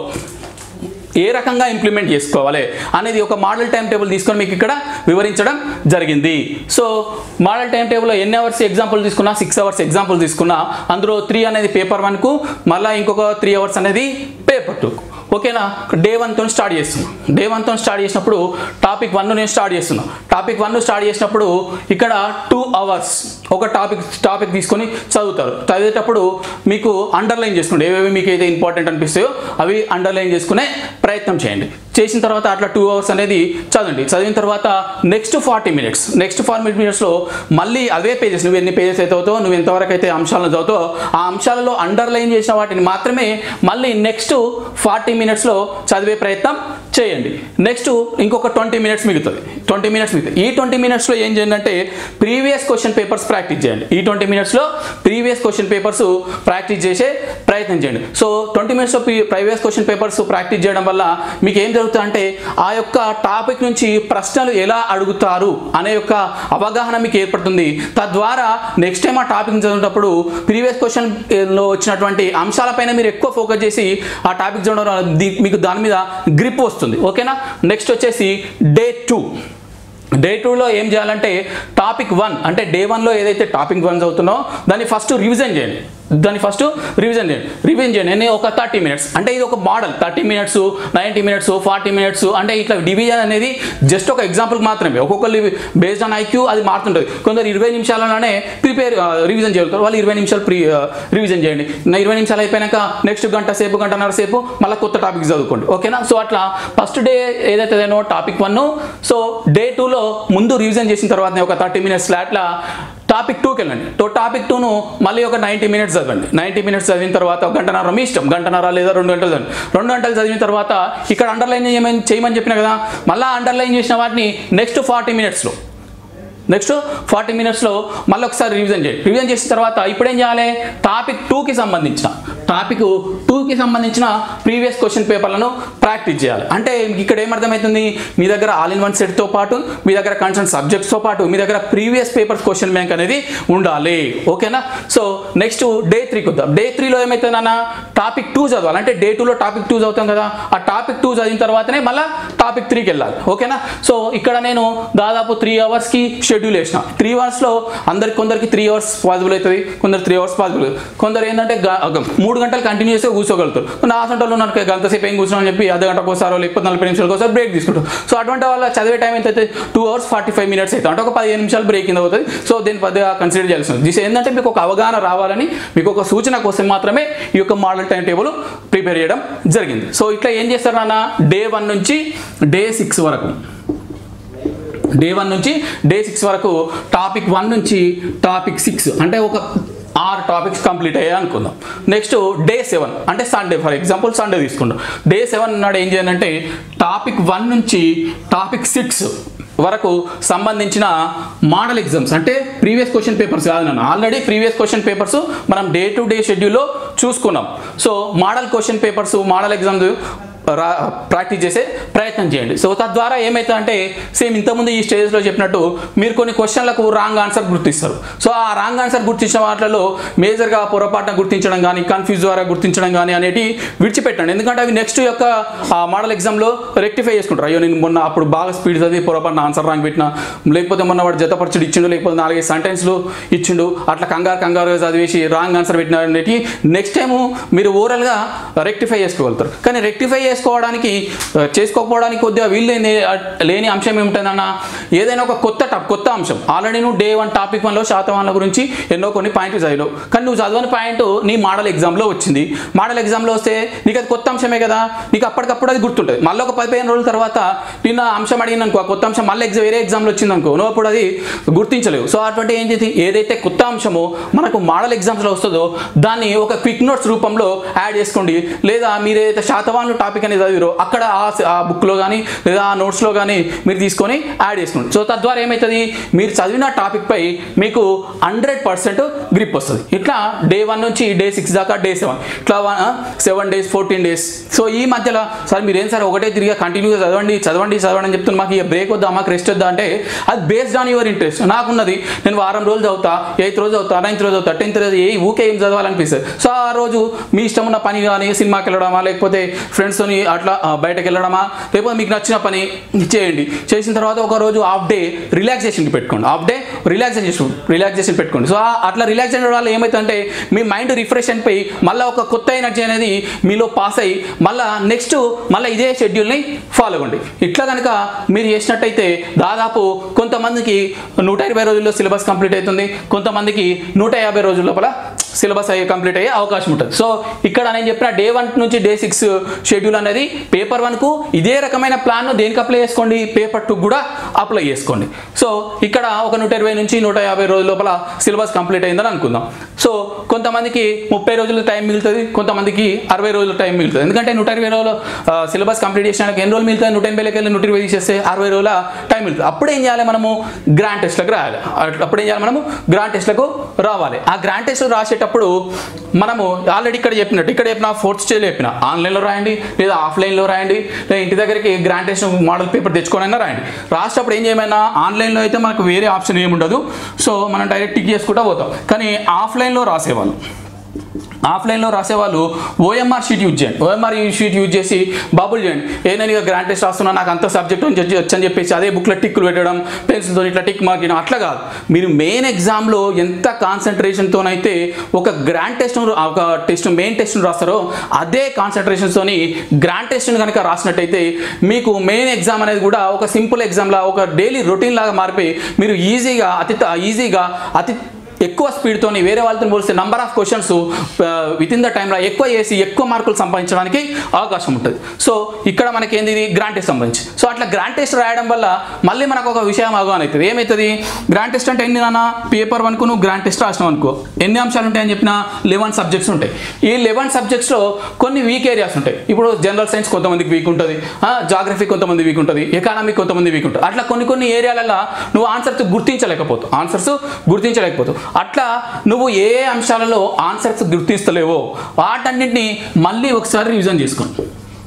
ఏ రకంగా ఇంప్లిమెంట్ చేసుకోవాలి అనేది ఒక మోడల్ టైం టేబుల్ తీసుకొని మీకు ఇక్కడ వివరించడం జరిగింది సో మోడల్ టైం టేబుల్లో ఎన్ని అవర్స్ ఎగ్జాంపుల్ తీసుకున్నా సిక్స్ అవర్స్ ఎగ్జాంపుల్ తీసుకున్నా అందులో త్రీ అనేది పేపర్ వన్కు మళ్ళీ ఇంకొక త్రీ అవర్స్ అనేది పేపర్ టూకు ఓకేనా డే వన్తో స్టార్ట్ చేస్తున్నాం డే వన్తో స్టార్ట్ చేసినప్పుడు టాపిక్ వన్ నేను స్టార్ట్ చేస్తున్నా టాపిక్ వన్ స్టార్ట్ చేసినప్పుడు ఇక్కడ టూ అవర్స్ ఒక టాపిక్ టాపిక్ తీసుకొని చదువుతారు చదివేటప్పుడు మీకు అండర్లైన్ చేసుకోండి ఏవేవి మీకు అయితే ఇంపార్టెంట్ అనిపిస్తాయో అవి అండర్లైన్ చేసుకునే ప్రయత్నం చేయండి చేసిన తర్వాత అట్లా టూ అవర్స్ అనేది చదవండి చదివిన తర్వాత next forty minutes next forty మినిట్స్లో మళ్ళీ అవే పేజెస్ నువ్వు ఎన్ని పేజెస్ అయితే అవుతావో నువ్వు ఎంతవరకు అయితే అంశాలను చదువుతావో ఆ అంశాలలో అండర్లైన్ చేసిన వాటిని మాత్రమే మళ్ళీ నెక్స్ట్ ఫార్టీ మినిట్స్లో చదివే ప్రయత్నం చేయండి నెక్స్ట్ ఇంకొక ట్వంటీ మినిట్స్ మిగుతుంది ట్వంటీ మినిట్స్ మిగుతుంది ఈ ట్వంటీ మినిట్స్లో ఏం చేయండి అంటే ప్రీవియస్ క్వశ్చన్ పేపర్స్ ప్రాక్టీస్ చేయండి ఈ ట్వంటీ మినిట్స్లో ప్రీవియస్ క్వశ్చన్ పేపర్స్ ప్రాక్టీస్ చేసే ప్రయత్నం చేయండి సో ట్వంటీ మినిట్స్లో ప్రీవియస్ క్వశ్చన్ పేపర్స్ ప్రాక్టీస్ చేయడం వల్ల మీకు ఏం జరుగుతుంది అంటే ఆ యొక్క టాపిక్ నుంచి ప్రశ్నలు ఎలా అడుగుతారు అనే యొక్క అవగాహన మీకు ఏర్పడుతుంది తద్వారా నెక్స్ట్ టైం ఆ టాపిక్ చదివినప్పుడు ప్రీవియస్ క్వశ్చన్ లో వచ్చినటువంటి అంశాలపైన మీరు ఎక్కువ ఫోకస్ చేసి ఆ టాపిక్ చదవడం వల్ల ది- మీకు దాని మీద గ్రిప్ వస్తుంది ఓకేనా నెక్స్ట్ వచ్చేసి డే టూ డే టూలో ఏం చేయాలంటే టాపిక్ వన్ అంటే డే వన్లో ఏదైతే టాపిక్ వన్ చదువుతున్నో దాన్ని ఫస్ట్ రివిజన్ చేయండి దాన్ని ఫస్ట్ రివిజన్ చేయండి రివిజన్ చేయండి నేను ఒక థర్టీ మినిట్స్ అంటే ఇది ఒక model thirty minutes ninety minutes forty minutes అంటే ఇట్లా డివిజన్ అనేది జస్ట్ ఒక ఎగ్జాంపుల్ మాత్రమే ఒక్కొక్కరు బేస్డ్ ఆన్ ఐక్యూ అది మారుతుంటుంది కొందరు ఇరవై నిమిషాలలోనే ప్రిపేర్ రివిజన్ చేయగలుగుతారు వాళ్ళు ఇరవై నిమిషాలు ప్రీ రివిజన్ చేయండి నా ఇరవై నిమిషాలు అయిపోయాక నెక్స్ట్ గంట సేపు గంటన్నర సేపు మళ్ళీ కొత్త టాపిక్ చదువుకోండి ఓకేనా సో అట్లా ఫస్ట్ డే ఏదైతే ఏదో టాపిక్ వన్ సో డే టూలో ముందు రివిజన్ చేసిన తర్వాత ఒక థర్టీ మినిట్స్ స్లాట్లా టాపిక్ టూకి వెళ్ళండి తో టాపిక్ టూను మళ్ళీ ఒక నైంటీ మినిట్స్ చదవండి నైంటీ మినిట్స్ చదివిన తర్వాత ఒక గంటన్నర మీ ఇష్టం గంటన్నర లేదా రెండు గంటలు చదవండి రెండు గంటలు చదివిన తర్వాత ఇక్కడ అండర్లైన్ చేయమని చేయమని చెప్పిన కదా మళ్ళీ అండర్లైన్ చేసిన వాటిని నెక్స్ట్ ఫార్టీ మినిట్స్లో నెక్స్ట్ ఫార్టీ మినిట్స్లో మళ్ళీ ఒకసారి రివిజన్ చేయండి రివిజన్ చేసిన తర్వాత ఇప్పుడు ఏం చేయాలి టాపిక్ టూకి సంబంధించిన టాపిక్ టూకి సంబంధించిన ప్రీవియస్ క్వశ్చన్ పేపర్లను ప్రాక్టీస్ చేయాలి అంటే మీకు ఇక్కడ ఏమర్థమవుతుంది మీ దగ్గర ఆల్ ఇన్ వన్ సెట్తో పాటు మీ దగ్గర కన్సర్న్ సబ్జెక్ట్స్తో పాటు మీ దగ్గర ప్రీవియస్ పేపర్స్ క్వశ్చన్ బ్యాంక్ అనేది ఉండాలి ఓకేనా సో నెక్స్ట్ డే త్రీకి వద్దాం డే త్రీలో ఏమవుతుందన్న టాపిక్ టూ చదవాలి అంటే డే టూలో టాపిక్ టూ చదువుతాం కదా ఆ టాపిక్ టూ చదివిన తర్వాతనే మళ్ళీ టాపిక్ త్రీకి వెళ్ళాలి ఓకేనా సో ఇక్కడ నేను దాదాపు త్రీ అవర్స్కి షెడ్యూల్ వేసిన త్రీ అవర్స్లో అందరికి కొందరికి త్రీ అవర్స్ పాసిబుల్ అవుతుంది కొందరు త్రీ అవర్స్ పాసిబుల్ కొందరు ఏంటంటే గ- ఒక మూడు గంటలు కంటిన్యూ చేస్తే కూర్చోగలుగుతారు నా సంటలో నాకు గంటసేపు ఏం కూర్చున్నాను అని చెప్పి అర్ధ గంటకు ఒకసారి లేకపోతే నలభై నిమిషాలకు ఒకసారి బ్రేక్ తీసుకుంటారు సో అటువంటి వాళ్ళ చదివే టైం ఎంత అయితే two hours forty five minutes అవుతుంది అంటే ఒక పదిహేను నిమిషాలు బ్రేక్ కింద అవుతుంది సో దీన్ని పెద్దగా కన్సిడర్ చేయాల్సి ఉంది దిస్ ఏంటంటే మీకు ఒక అవగాహన రావాలని మీకు ఒక సూచన కోసం మాత్రమే ఈ యొక్క మోడల్ టైం టేబుల్ ప్రిపేర్ చేయడం జరిగింది సో ఇట్లా ఏం చేస్తారు నాన్న డే వన్ నుంచి డే సిక్స్ వరకు డే వన్ నుంచి డే సిక్స్ వరకు టాపిక్ వన్ నుంచి టాపిక్ సిక్స్ అంటే ఒక ఆరు టాపిక్స్ కంప్లీట్ అయ్యాయి అనుకుందాం నెక్స్ట్ డే సెవెన్ అంటే సండే ఫర్ ఎగ్జాంపుల్ సండే తీసుకుందాం డే సెవెన్ నాడు ఏం చేయాలంటే టాపిక్ వన్ నుంచి టాపిక్ సిక్స్ వరకు సంబంధించిన మోడల్ ఎగ్జామ్స్ అంటే ప్రీవియస్ క్వశ్చన్ పేపర్స్ కాదు నన్ను ఆల్రెడీ ప్రీవియస్ క్వశ్చన్ పేపర్స్ మనం డే టు డే షెడ్యూల్లో చూసుకున్నాం so model question papers model exams రా ప్రాక్టీస్ చేసే ప్రయత్నం చేయండి సో తద్వారా ఏమవుతుందంటే సేమ్ ఇంతకుముందు ఈ స్టేజ్లో చెప్పినట్టు మీరు కొన్ని క్వశ్చన్లకు రాంగ్ ఆన్సర్ గుర్తిస్తారు సో ఆ రాంగ్ ఆన్సర్ గుర్తించిన వాటిలో మేజర్గా పొరపాటున గుర్తించడం కానీ కన్ఫ్యూజ్ ద్వారా గుర్తించడం కానీ అనేటి విడిచిపెట్టండి ఎందుకంటే అవి నెక్స్ట్ యొక్క ఆ మోడల్ ఎగ్జామ్లో రెక్టిఫై చేసుకుంటారు అయ్యో నేను మొన్న అప్పుడు బాగా స్పీడ్ చదివి పొరపాటున ఆన్సర్ రాంగ్ పెట్టినా లేకపోతే మొన్న వాడు జతపరచుడు ఇచ్చిండు లేకపోతే నాలుగైదు సెంటెన్స్లు ఇచ్చిండు అట్లా కంగారు కంగారుగా చదివేసి రాంగ్ ఆన్సర్ పెట్టిన అనేటి నెక్స్ట్ టైము మీరు ఓవరాల్గా రెక్టిఫై చేసుకోగలుగుతారు కానీ రెక్టిఫై చేసుకోవడానికి ఆ, చేసుకోకపోవడానికి కొద్దిగా వీలు లేని లేని అంశం ఏమిటందన్న ఏదైనా ఒక కొత్త టాప్ కొత్త అంశం ఆల్రెడీ నువ్వు డే వన్ టాపిక్ వన్లో శాతవాన్ల గురించి ఎన్నో కొన్ని పాయింట్లు చదివావు కానీ నువ్వు చదవని పాయింట్ నీ మోడల్ ఎగ్జామ్లో వచ్చింది మోడల్ ఎగ్జామ్లో వస్తే నీకు అది కొత్త అంశమే కదా నీకు అప్పటికప్పుడు అది గుర్తుంటుంది మళ్ళీ ఒక పదిహేను రోజుల తర్వాత నిన్న అంశం అడిగిన అనుకో ఆ కొత్త అంశం మళ్ళీ ఎగ్జామ్ వేరే ఎగ్జామ్లో వచ్చింది అనుకో నువ్వు అప్పుడు అది గుర్తించలేవు సో అటువంటి ఏం చేసి ఏదైతే కొత్త అంశమో మనకు మోడల్ ఎగ్జామ్స్లో వస్తుందో దాన్ని ఒక క్విక్ నోట్స్ రూపంలో యాడ్ చేసుకోండి లేదా మీరు ఏదైతే శాతవాన్లు టాపిక్ టాపిక్ అనేది చదివిరో అక్కడ ఆ స- ఆ బుక్లో కానీ లేదా ఆ నోట్స్లో కానీ మీరు తీసుకొని యాడ్ చేసుకోండి సో తద్వారా ఏమవుతుంది మీరు చదివిన టాపిక్ పై మీకు హండ్రెడ్ పర్సెంట్ గ్రిప్ వస్తుంది ఇట్లా డే వన్ నుంచి డే సిక్స్ దాకా డే సెవెన్ ఇట్లా seven days fourteen days so ఈ మధ్యలో సార్ మీరు ఏం సార్ ఒకటే తిరిగి కంటిన్యూగా చదవండి చదవండి చదవండి అని చెప్తున్నారు మాకు ఇక బ్రేక్ వద్దా మాకు రెస్ట్ వద్దా అంటే అది బేస్డ్ ఆన్ యువర్ ఇంట్రెస్ట్ నాకున్నది నేను వారం రోజులు చదువుతా ఎయిత్ రోజు చదువుతా నైన్త్ రోజు చదువుతా టెన్త్ రోజు ఏ ఊకే ఏం చదవాలనిపిస్తుంది సో ఆ రోజు మీ ఇష్టం ఉన్న పని కానీ సినిమాకి వెళ్ళడమా లేకపోతే ఫ్రెండ్స్తోని అట్లా ఆ, బయటకు వెళ్ళడమా లేకపోతే మీకు నచ్చిన పని చేయండి చేసిన తర్వాత ఒక రోజు హాఫ్ డే రిలాక్సేషన్కి పెట్టుకోండి హాఫ్ డే రిలాక్సేషన్ రిలాక్సేషన్ పెట్టుకోండి సో ఆ- అట్లా రిలాక్సేషన్ వల్ల ఏమవుతుందంటే మీ మైండ్ రిఫ్రెష్ అయిపోయి మళ్ళీ ఒక కొత్త ఎనర్జీ అనేది మీలో పాస్ అయ్యి మళ్ళీ నెక్స్ట్ మళ్ళీ ఇదే షెడ్యూల్ని ఫాలో అవ్వండి ఇట్లా కనుక మీరు చేసినట్టయితే దాదాపు కొంతమందికి నూట ఇరవై రోజుల్లో సిలబస్ కంప్లీట్ అవుతుంది కొంతమందికి నూట యాభై రోజుల లోపల సిలబస్ అయ్యే కంప్లీట్ అయ్యే అవకాశం ఉంటుంది సో ఇక్కడ నేను చెప్పిన డే వన్ నుంచి డే సిక్స్ షెడ్యూల్ అనేది పేపర్ వన్కు ఇదే రకమైన ప్లాన్ దేనికి అప్లై చేసుకోండి పేపర్ టూ కూడా అప్లై చేసుకోండి సో ఇక్కడ ఒక నూట ఇరవై నుంచి నూట యాభై రోజుల లోపల సిలబస్ కంప్లీట్ అయిందని అనుకుందాం సో కొంతమందికి ముప్పై రోజుల టైం మిగులుతుంది కొంతమందికి అరవై రోజుల టైం మిగులుతుంది ఎందుకంటే నూట ఇరవై రోజుల సిలబస్ కంప్లీట్ చేసినాక ఎన్ని రోజులు మిగులుతుంది నూట ఎనభైకి వెళ్ళి నూట ఇరవై తీసేస్తే అరవై రోజుల టైం మిగులుతుంది అప్పుడు ఏం చేయాలి మనము గ్రాండ్ టెస్ట్లకు రాయాలి అట్లా- అప్పుడు ఏం చేయాలి మనము గ్రాండ్ టెస్ట్లకు రావాలి ఆ గ్రాండ్ టెస్ట్ రాసేటప్పుడు మనము ఆల్రెడీ ఇక్కడ చెప్పినట్టు ఇక్కడ చెప్పిన ఫోర్త్ స్టేజ్ చెప్పిన ఆన్లైన్లో రాయండి లేదా ఆఫ్లైన్లో రాయండి లేదా ఇంటి దగ్గరికి గ్రాండ్ టెస్ట్ మోడల్ పేపర్ తెచ్చుకోనైనా రాయండి రాసేటప్పుడు ఏం చేయమైనా ఆన్లైన్లో అయితే మనకు వేరే ఆప్షన్ ఏమి ఉండదు సో మనం డైరెక్ట్ టిక్ చేసుకుంటూ పోతాం కానీ ఆఫ్లైన్లో రాసేవాళ్ళు ఆఫ్లైన్లో రాసేవాళ్ళు ఓఎంఆర్ షీట్ యూజ్ చేయండి ఓఎంఆర్ షీట్ యూజ్ చేసి బబుల్ చేయండి ఏ నేను ఇక గ్రాండ్ టెస్ట్ రాస్తున్నా నాకు అంత సబ్జెక్ట్ నుంచి వచ్చి వచ్చని చెప్పేసి అదే బుక్లో టిక్కులు పెట్టడం పెన్సిల్తో ఇట్లా టిక్ మార్క్ చేయడం అట్లా కాదు మీరు మెయిన్ ఎగ్జామ్లో ఎంత కాన్సన్ట్రేషన్తోనైతే ఒక గ్రాండ్ టెస్ట్ ఒక టెస్ట్ మెయిన్ టెస్ట్ రాస్తారో అదే కాన్సన్ట్రేషన్తోని గ్రాండ్ టెస్ట్ కనుక రాసినట్టయితే మీకు మెయిన్ ఎగ్జామ్ అనేది కూడా ఒక సింపుల్ ఎగ్జామ్లా ఒక డైలీ రొటీన్ లాగా మారిపోయి మీరు ఈజీగా అతి ఈజీగా అతి ఎక్కువ స్పీడ్తోని వేరే వాళ్ళతో పోలిస్తే number of questions with in the టైంలో ఎక్కువ చేసి ఎక్కువ మార్కులు సంపాదించడానికి అవకాశం ఉంటుంది సో ఇక్కడ మనకి ఏంది ఇది గ్రాండ్ టెస్ట్ సంబంధించి సో అట్లా గ్రాండ్ టెస్ట్ రాయడం వల్ల మళ్ళీ మనకు ఒక విషయం అవగాహన అవుతుంది ఏమవుతుంది గ్రాండ్ టెస్ట్ అంటే ఎన్ని నాన్న పేపర్ వన్కు నువ్వు గ్రాండ్ టెస్ట్ రాసినావు అనుకో ఎన్ని అంశాలు ఉంటాయని చెప్పిన లెవెన్ సబ్జెక్ట్స్ ఉంటాయి ఈ లెవెన్ సబ్జెక్ట్స్లో కొన్ని వీక్ ఏరియాస్ ఉంటాయి ఇప్పుడు జనరల్ సైన్స్ కొంతమందికి వీక్ ఉంటుంది జాగ్రఫీ కొంతమంది వీక్ ఉంటుంది ఎకానమీ కొంతమంది వీక్ ఉంటుంది అట్లా కొన్ని కొన్ని ఏరియాలలో నువ్వు ఆన్సర్స్ గుర్తించలేకపోతావు ఆన్సర్స్ గుర్తించలేకపోతావు అట్లా నువ్వు ఏ ఏ అంశాలలో ఆన్సర్స్ గుర్తిస్తలేవో వాటన్నింటినీ మళ్ళీ ఒకసారి రివిజన్ చేసుకోండి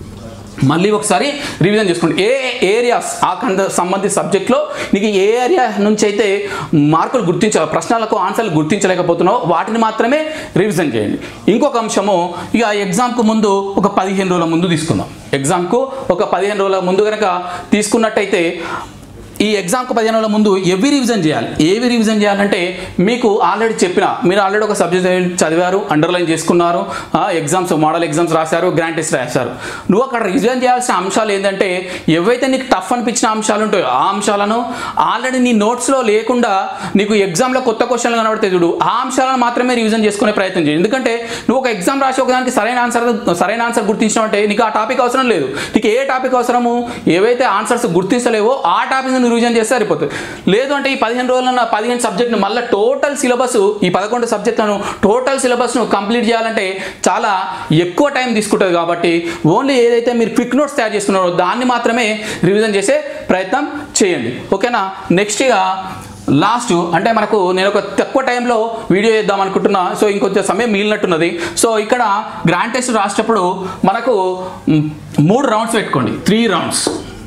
మళ్ళీ ఒకసారి రివిజన్ చేసుకోండి ఏ ఏరియాస్ ఆ కంద సంబంధిత సబ్జెక్ట్లో నీకు ఏ ఏరియా నుంచి అయితే మార్కులు గుర్తించ ప్రశ్నలకు ఆన్సర్లు గుర్తించలేకపోతున్నావు వాటిని మాత్రమే రివిజన్ చేయండి ఇంకొక అంశము ఇక ఎగ్జామ్కు ముందు ఒక పదిహేను రోజుల ముందు తీసుకుందాం ఎగ్జామ్కు ఒక పదిహేను రోజుల ముందు కనుక తీసుకున్నట్టయితే ఈ ఎగ్జామ్కి పదిహేను రోజుల ముందు ఎవి రివిజన్ చేయాలి ఏవి రివిజన్ చేయాలంటే మీకు ఆల్రెడీ చెప్పిన మీరు ఆల్రెడీ ఒక సబ్జెక్ట్ చదివారు అండర్లైన్ చేసుకున్నారు ఎగ్జామ్స్ మోడల్ ఎగ్జామ్స్ రాశారు గ్రాండ్ టెస్ట్ రాశారు నువ్వు అక్కడ రివిజన్ చేయాల్సిన అంశాలు ఏంటంటే ఏవైతే నీకు టఫ్ అనిపించిన అంశాలు ఉంటాయో ఆ అంశాలను ఆల్రెడీ నీ నోట్స్లో లేకుండా నీకు ఎగ్జామ్లో కొత్త క్వశ్చన్లు కనబడితే చూడు ఆ అంశాలను మాత్రమే రివిజన్ చేసుకునే ప్రయత్నం చేయి ఎందుకంటే నువ్వు ఒక ఎగ్జామ్ రాసి ఒకదానికి సరైన ఆన్సర్ సరైన ఆన్సర్ గుర్తించినావంటే నీకు ఆ టాపిక్ అవసరం లేదు నీకు ఏ టాపిక్ అవసరము ఏవైతే ఆన్సర్స్ గుర్తించలేవో ఆ టాపిక్ నువ్వు రివిజన్ చేస్తే సరిపోతుంది లేదు అంటే ఈ పదిహేను రోజుల పదిహేను సబ్జెక్ట్ను మళ్ళీ టోటల్ సిలబస్ ఈ పదకొండు సబ్జెక్టులను టోటల్ సిలబస్ను కంప్లీట్ చేయాలంటే చాలా ఎక్కువ టైం తీసుకుంటుంది కాబట్టి ఓన్లీ ఏదైతే మీరు క్విక్ నోట్స్ తయారు చేస్తున్నారో దాన్ని మాత్రమే రివిజన్ చేసే ప్రయత్నం చేయండి ఓకేనా నెక్స్ట్ ఇక లాస్ట్ అంటే మనకు నేను ఒక తక్కువ టైంలో వీడియో చేద్దాం అనుకుంటున్నా సో ఇంకొంచెం సమయం మిగిలినట్టున్నది సో ఇక్కడ గ్రాండ్ టెస్ట్ రాసేటప్పుడు మనకు మ్, మూడు రౌండ్స్ పెట్టుకోండి త్రీ రౌండ్స్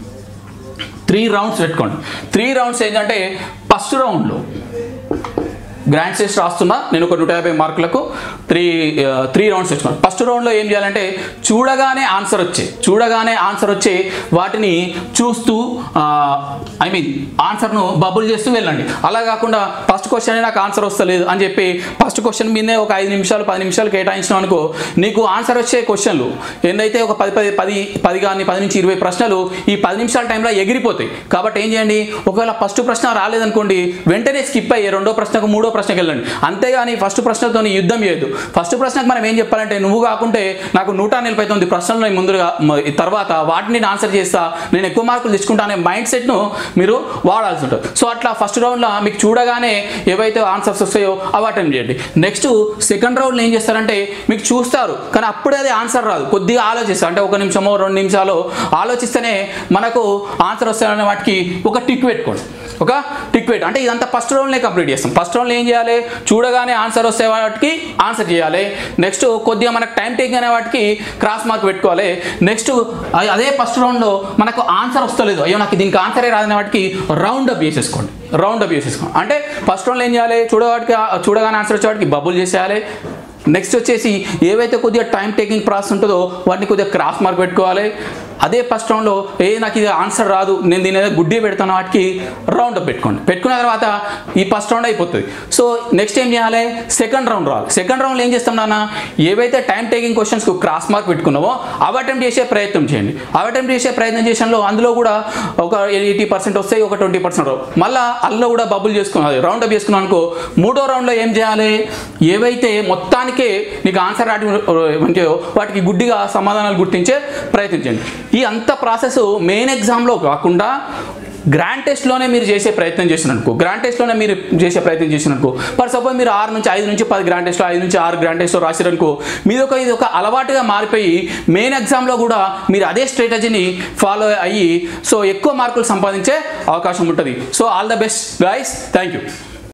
త్రీ రౌండ్స్ పెట్టుకోండి త్రీ రౌండ్స్ ఏంటంటే ఫస్ట్ రౌండ్లో గ్రాండ్ టెస్ట్ రాస్తున్నా నేను ఒక నూట యాభై మార్కులకు త్రీ ఆ, త్రీ రౌండ్స్ తెచ్చుకోండి ఫస్ట్ రౌండ్లో ఏం చేయాలంటే చూడగానే ఆన్సర్ వచ్చే చూడగానే ఆన్సర్ వచ్చే వాటిని చూస్తూ ఐ మీన్ ఆన్సర్ను బబుల్ చేస్తూ వెళ్ళండి అలా కాకుండా ఫస్ట్ క్వశ్చన్ నాకు ఆన్సర్ వస్తలేదు అని చెప్పి ఫస్ట్ క్వశ్చన్ మీదే ఒక ఐదు నిమిషాలు పది నిమిషాలు కేటాయించినాం అనుకో నీకు ఆన్సర్ వచ్చే క్వశ్చన్లు ఏందైతే ఒక పది పది పది పది కానీ పది నుంచి ఇరవై ప్రశ్నలు ఈ పది నిమిషాల టైంలో ఎగిరిపోతాయి కాబట్టి ఏం చేయండి ఒకవేళ ఫస్ట్ ప్రశ్న రాలేదనుకోండి వెంటనే స్కిప్ అయ్యి రెండో ప్రశ్నకు మూడో ప్రశ్నకి వెళ్ళండి అంతేగాని ఫస్ట్ ప్రశ్నతో యుద్ధం చేయొద్దు ఫస్ట్ ప్రశ్నకు మనం ఏం చెప్పాలంటే నువ్వు కాకుంటే నాకు నూట నలభై తొమ్మిది ప్రశ్నలు నేను ముందుగా మ- ఈ తర్వాత వాటిని నేను ఆన్సర్ చేస్తా నేను ఎక్కువ మార్కులు తెచ్చుకుంటానే మైండ్ సెట్ను మీరు వాడాల్సి ఉంటుంది సో అట్లా ఫస్ట్ రౌండ్లో మీకు చూడగానే ఏవైతే ఆన్సర్స్ వస్తాయో అవి అటెండ్ చేయండి నెక్స్ట్ సెకండ్ రౌండ్లో ఏం చేస్తారంటే మీకు చూస్తారు కానీ అప్పుడే అది ఆన్సర్ రాదు కొద్దిగా ఆలోచిస్తారు అంటే ఒక నిమిషమో రెండు నిమిషాలు ఆలోచిస్తేనే మనకు ఆన్సర్ వస్తాయనే వాటికి ఒక టిక్ పెట్టుకోండి ఒక టిక్ పెట్టి అంటే ఇదంతా ఫస్ట్ రౌండ్లే కంప్లీట్ చేస్తాం ఫస్ట్ రౌండ్లో ఏం చేయాలి చూడగానే ఆన్సర్ వస్తే వాటికి ఆన్సర్ చేయాలి నెక్స్ట్ కొద్దిగా మనకు టైం టేకింగ్ అనే వాటికి క్రాస్ మార్క్ పెట్టుకోవాలి నెక్స్ట్ అదే ఫస్ట్ రౌండ్లో మనకు ఆన్సర్ వస్తలేదు అయ్యో నాకు దీనికి ఆన్సరే రాదనే వాటికి రౌండ్ అప్ చేసేసుకోండి రౌండ్ అప్ చేసేసుకోండి అంటే ఫస్ట్ రౌండ్లో ఏం చేయాలి చూడవాటికి చూడగానే ఆన్సర్ వచ్చేవాడికి బబుల్ చేసేయాలి నెక్స్ట్ వచ్చేసి ఏవైతే కొద్దిగా టైం టేకింగ్ ప్రాసెస్ ఉంటుందో వాటిని కొద్దిగా క్రాస్ మార్క్ పెట్టుకోవాలి అదే ఫస్ట్ రౌండ్లో ఏ నాకు ఇది ఆన్సర్ రాదు నేను దీని ఏదో గుడ్డి పెడతాను వాటికి రౌండ్ అప్ పెట్టుకోండి పెట్టుకున్న తర్వాత ఈ ఫస్ట్ రౌండ్ అయిపోతుంది సో నెక్స్ట్ ఏం చేయాలి సెకండ్ రౌండ్ రావాలి సెకండ్ రౌండ్లో ఏం చేస్తాం నాన్న ఏవైతే టైం టేకింగ్ క్వశ్చన్స్కి క్రాస్ మార్క్ పెట్టుకున్నావో అవి అటెంప్ట్ చేసే ప్రయత్నం చేయండి అవి అటెంప్ట్ చేసే ప్రయత్నం చేసినలో అందులో కూడా ఒక ఎయిటీ పర్సెంట్ వస్తాయి ఒక ట్వంటీ పర్సెంట్ మళ్ళీ అందులో కూడా బబుల్ చేసుకున్నాం రౌండ్ అప్ చేసుకున్నాం అనుకో మూడో రౌండ్లో ఏం చేయాలి ఏవైతే మొత్తానికే నీకు ఆన్సర్ రాటి ఉంటాయో వాటికి గుడ్డిగా సమాధానాలు గుర్తించే ప్రయత్నించండి ఈ అంత ప్రాసెస్ మెయిన్ ఎగ్జామ్లో కాకుండా గ్రాండ్ టెస్ట్లోనే మీరు చేసే ప్రయత్నం చేసిననుకో గ్రాండ్ టెస్ట్లోనే మీరు చేసే ప్రయత్నం చేసిననుకో ఫర్ సపోజ్ మీరు ఆరు నుంచి ఐదు నుంచి పది గ్రాండ్ టెస్ట్లో ఐదు నుంచి ఆరు గ్రాండ్ టెస్ట్లో రాసిరనుకో మీది ఒక ఇది ఒక అలవాటుగా మారిపోయి మెయిన్ ఎగ్జామ్లో కూడా మీరు అదే స్ట్రాటజీని ఫాలో అయ్యి సో ఎక్కువ మార్కులు సంపాదించే అవకాశం ఉంటుంది so all the best guys thank you